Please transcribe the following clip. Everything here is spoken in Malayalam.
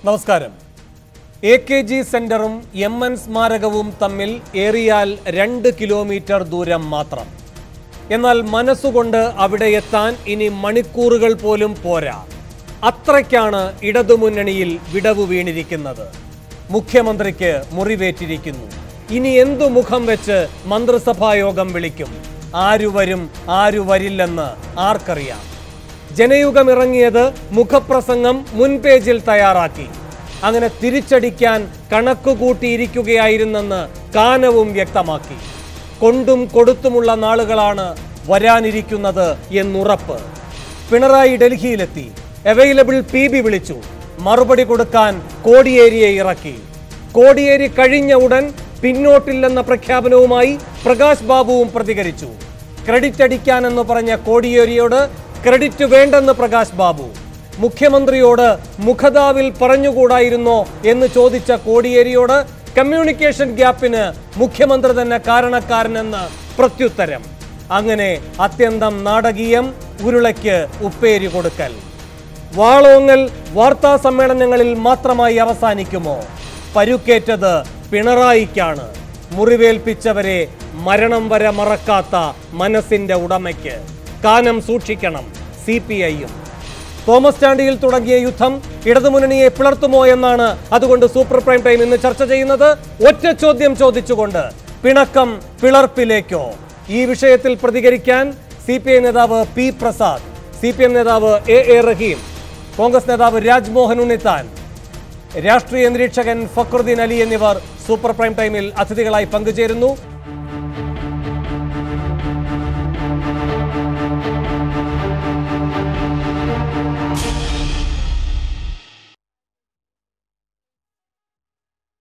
നമസ്കാരം എ കെ ജി സെന്ററും എം എൻ സ്മാരകവും തമ്മിൽ ഏറിയാൽ രണ്ട് കിലോമീറ്റർ ദൂരം മാത്രം എന്നാൽ മനസ്സുകൊണ്ട് അവിടെ എത്താൻ ഇനി മണിക്കൂറുകൾ പോലും പോരാ അത്രയ്ക്കാണ് ഇടതുമുന്നണിയിൽ വിടവ് വീണിരിക്കുന്നത് മുഖ്യമന്ത്രിക്ക് മുറിവേറ്റിരിക്കുന്നു ഇനി എന്തു മുഖം വെച്ച് മന്ത്രിസഭാ യോഗം വിളിക്കും ആരു വരും ആരു വരില്ലെന്ന് ആർക്കറിയാം ജനയുഗം ഇറങ്ങിയത് മുഖപ്രസംഗം മുൻപേജിൽ തയ്യാറാക്കി അങ്ങനെ തിരിച്ചടിക്കാൻ കണക്കുകൂട്ടിയിരിക്കുകയായിരുന്നെന്ന് കാനവും വ്യക്തമാക്കി കൊണ്ടും കൊടുത്തുമുള്ള നാളുകളാണ് വരാനിരിക്കുന്നത് എന്നുറപ്പ് പിണറായി ഡൽഹിയിലെത്തി അവൈലബിൾ പി ബി വിളിച്ചു മറുപടി കൊടുക്കാൻ കോടിയേരിയെ ഇറക്കി കോടിയേരി കഴിഞ്ഞ ഉടൻ പിന്നോട്ടില്ലെന്ന പ്രഖ്യാപനവുമായി പ്രകാശ് ബാബുവും പ്രതികരിച്ചു ക്രെഡിറ്റ് അടിക്കാനെന്ന് പറഞ്ഞ കോടിയേരിയോട് ക്രെഡിറ്റ് വേണ്ടെന്ന് പ്രകാശ് ബാബു മുഖ്യമന്ത്രിയോട് മുഖതാവിൽ പറഞ്ഞുകൂടായിരുന്നോ എന്ന് ചോദിച്ച കോടിയേരിയോട് കമ്മ്യൂണിക്കേഷൻ ഗ്യാപ്പിന് മുഖ്യമന്ത്രി തന്നെ കാരണക്കാരനെന്ന് പ്രത്യുത്തരം അങ്ങനെ അത്യന്തം നാടകീയം ഉരുളയ്ക്ക് ഉപ്പേരി കൊടുക്കൽ വാളോങ്ങൽ വാർത്താ സമ്മേളനങ്ങളിൽ മാത്രമായി അവസാനിക്കുമോ പരുക്കേറ്റത് പിണറായിക്കാണ് മുറിവേൽപ്പിച്ചവരെ മരണം വരെ മറക്കാത്ത മനസ്സിന്റെ ഉടമയ്ക്ക് കാനം സൂക്ഷിക്കണം സി പി ഐയും തോമസ് ചാണ്ടിയിൽ തുടങ്ങിയ യുദ്ധം ഇടതുമുന്നണിയെ പിളർത്തുമോ എന്നാണ് അതുകൊണ്ട് സൂപ്പർ പ്രൈം ടൈം ഇന്ന് ചർച്ച ചെയ്യുന്നത് ഒറ്റ ചോദ്യം ചോദിച്ചുകൊണ്ട് പിണക്കം പിളർപ്പിലേക്കോ ഈ വിഷയത്തിൽ പ്രതികരിക്കാൻ സി പി ഐ നേതാവ് P Prasad C P M നേതാവ് എ എ റഹീം കോൺഗ്രസ് നേതാവ് രാജ്മോഹൻ ഉണ്ണിത്താൻ രാഷ്ട്രീയ നിരീക്ഷകൻ ഫക്രുദ്ദീൻ അലി എന്നിവർ സൂപ്പർ പ്രൈം ടൈമിൽ അതിഥികളായി പങ്കുചേരുന്നു